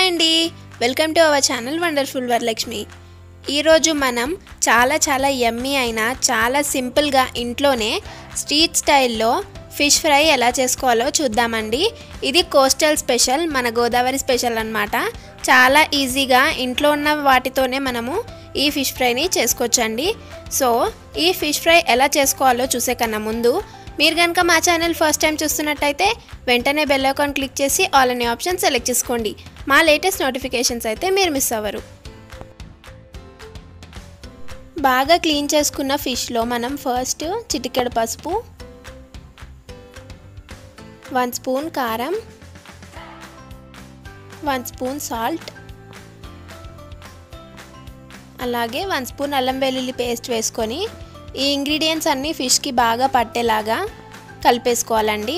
hi అండి welcome to our channel wonderful Varalakshmi ఈరోజు మనం చాలా చాలా యమ్మీ అయిన చాలా సింపుల్గా ఇంట్లోనే స్ట్రీట్ స్టైల్లో ఫిష్ ఫ్రై ఎలా చేసుకోవాలో చూద్దామండి ఇది కోస్టల్ స్పెషల్ మన గోదావరి స్పెషల్ అన్నమాట చాలా ఈజీగా ఇంట్లో ఉన్న వాటితోనే మనము ఈ ఫిష్ ఫ్రైని చేసుకోవచ్చండి సో ఈ ఫిష్ ఫ్రై ఎలా చేసుకోవాలో చూసే కన్నా ముందు మీరు కనుక మా ఛానల్ ఫస్ట్ టైం చూస్తున్నట్టయితే వెంటనే బెల్ ఐకాన్ క్లిక్ చేసి ఆల్ అనే ఆప్షన్ సెలెక్ట్ చేసుకోండి మా లేటెస్ట్ నోటిఫికేషన్స్ అయితే మీరు మిస్ అవ్వరు బాగా క్లీన్ చేసుకున్న ఫిష్లో మనం ఫస్ట్ చిటికెడు పసుపు వన్ స్పూన్ కారం వన్ స్పూన్ సాల్ట్ అలాగే వన్ స్పూన్ అల్లం వెల్లుల్లి పేస్ట్ వేసుకొని ఈ ఇంగ్రీడియంట్స్ అన్నీ ఫిష్కి బాగా పట్టేలాగా కలిపేసుకోవాలండి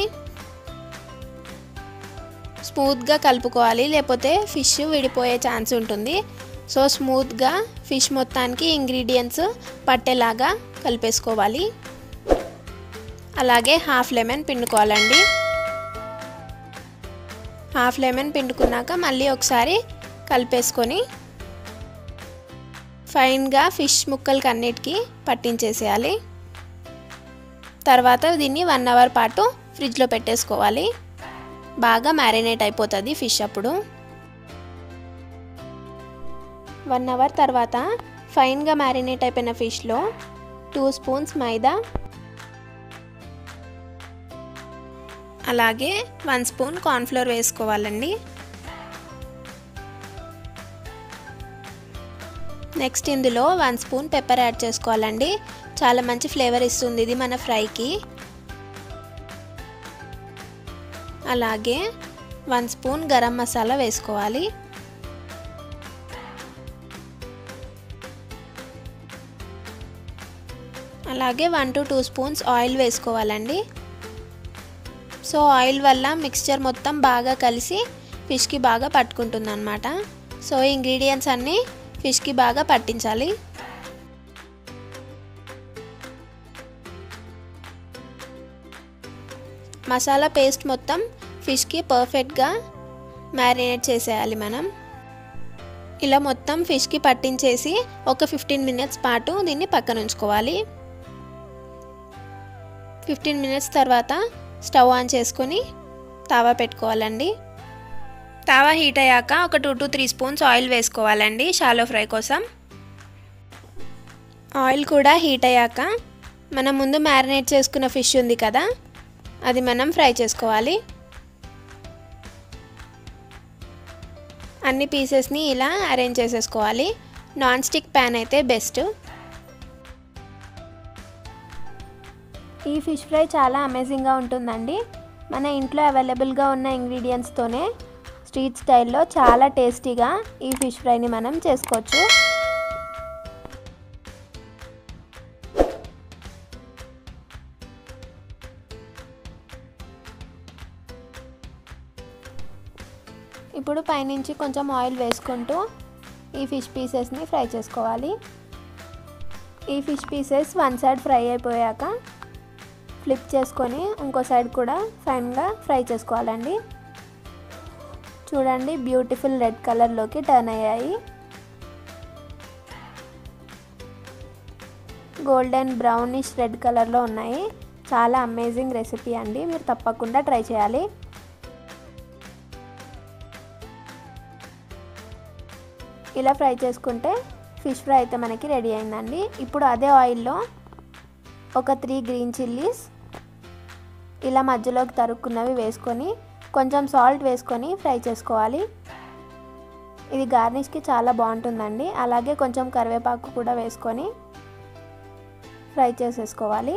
స్మూత్గా కలుపుకోవాలి లేకపోతే ఫిష్ విడిపోయే ఛాన్స్ ఉంటుంది సో స్మూత్గా ఫిష్ మొత్తానికి ఇంగ్రీడియంట్స్ పట్టేలాగా కలిపేసుకోవాలి అలాగే హాఫ్ లెమన్ పిండుకోవాలండి హాఫ్ లెమన్ పిండుకున్నాక మళ్ళీ ఒకసారి కలిపేసుకొని ఫైన్గా ఫిష్ ముక్కలకి అన్నిటికీ పట్టించేసేయాలి తర్వాత దీన్ని వన్ అవర్ పాటు ఫ్రిడ్జ్లో పెట్టేసుకోవాలి బాగా మ్యారినేట్ అయిపోతుంది ఫిష్ అప్పుడు వన్ అవర్ తర్వాత ఫైన్గా మ్యారినేట్ అయిపోయిన ఫిష్లో టూ స్పూన్స్ మైదా అలాగే వన్ స్పూన్ కార్న్ఫ్లోర్ వేసుకోవాలండి నెక్స్ట్ ఇందులో వన్ స్పూన్ పెప్పర్ యాడ్ చేసుకోవాలండి చాలా మంచి ఫ్లేవర్ ఇస్తుంది ఇది మన ఫ్రైకి అలాగే వన్ స్పూన్ గరం మసాలా వేసుకోవాలి అలాగే one two two spoons oil వేసుకోవాలండి సో ఆయిల్ వల్ల మిక్స్చర్ మొత్తం బాగా కలిసి ఫిష్కి బాగా పట్టుకుంటుంది అనమాట సో ఇంగ్రీడియంట్స్ అన్నీ ఫిష్కి బాగా పట్టించాలి మసాలా పేస్ట్ మొత్తం ఫిష్కి పర్ఫెక్ట్గా మ్యారినేట్ చేసేయాలి మనం ఇలా మొత్తం ఫిష్కి పట్టించేసి ఒక ఫిఫ్టీన్ మినిట్స్ పాటు దీన్ని పక్కన ఉంచుకోవాలి ఫిఫ్టీన్ మినిట్స్ తర్వాత స్టవ్ ఆన్ చేసుకొని తావా పెట్టుకోవాలండి తావా హీట్ అయ్యాక ఒక two to three spoons oil వేసుకోవాలండి షాలో ఫ్రై కోసం ఆయిల్ కూడా హీట్ అయ్యాక మనం ముందు మ్యారినేట్ చేసుకున్న ఫిష్ ఉంది కదా అది మనం ఫ్రై చేసుకోవాలి అన్ని పీసెస్ని ఇలా అరేంజ్ చేసేసుకోవాలి నాన్ స్టిక్ ప్యాన్ అయితే బెస్ట్ ఈ ఫిష్ ఫ్రై చాలా అమేజింగ్గా ఉంటుందండి మన ఇంట్లో అవైలబుల్గా ఉన్న ఇంగ్రీడియంట్స్తోనే స్ట్రీట్ స్టైల్లో చాలా టేస్టీగా ఈ ఫిష్ ఫ్రైని మనం చేసుకోవచ్చు ఇప్పుడు పైనుంచి కొంచెం ఆయిల్ వేసుకుంటూ ఈ ఫిష్ పీసెస్ని ఫ్రై చేసుకోవాలి ఈ fish pieces one side fry అయిపోయాక ఫ్లిప్ చేసుకొని ఇంకో సైడ్ కూడా ఫైన్గా ఫ్రై చేసుకోవాలండి చూడండి బ్యూటిఫుల్ రెడ్ కలర్లోకి టర్న్ అయ్యాయి గోల్డెన్ బ్రౌనిష్ రెడ్ కలర్లో ఉన్నాయి చాలా అమేజింగ్ రెసిపీ అండి మీరు తప్పకుండా ట్రై చేయాలి ఇలా ఫ్రై చేసుకుంటే ఫిష్ ఫ్రై అయితే మనకి రెడీ అయిందండి ఇప్పుడు అదే ఆయిల్లో ఒక త్రీ గ్రీన్ చిల్లీస్ ఇలా మధ్యలోకి తరుక్కున్నవి వేసుకొని కొంచెం సాల్ట్ వేసుకొని ఫ్రై చేసుకోవాలి ఇది గార్నిష్కి చాలా బాగుంటుందండి అలాగే కొంచెం కరివేపాకు కూడా వేసుకొని ఫ్రై చేసేసుకోవాలి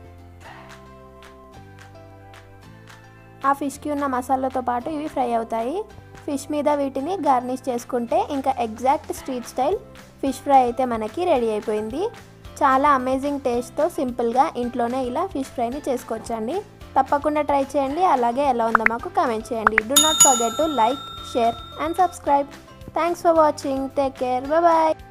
ఆ ఫిష్కి ఉన్న మసాలాతో పాటు ఇవి ఫ్రై అవుతాయి ఫిష్ మీద వీటిని గార్నిష్ చేసుకుంటే ఇంకా exact street style fish fry అయితే మనకి రెడీ అయిపోయింది చాలా అమేజింగ్ టేస్ట్తో సింపుల్గా ఇంట్లోనే ఇలా ఫిష్ ఫ్రైని చేసుకోవచ్చండి తప్పకుండా ట్రై చేయండి అలాగే ఎలా ఉందో మాకు కామెంట్ చేయండి do not forget to like share and subscribe thanks for watching take care bye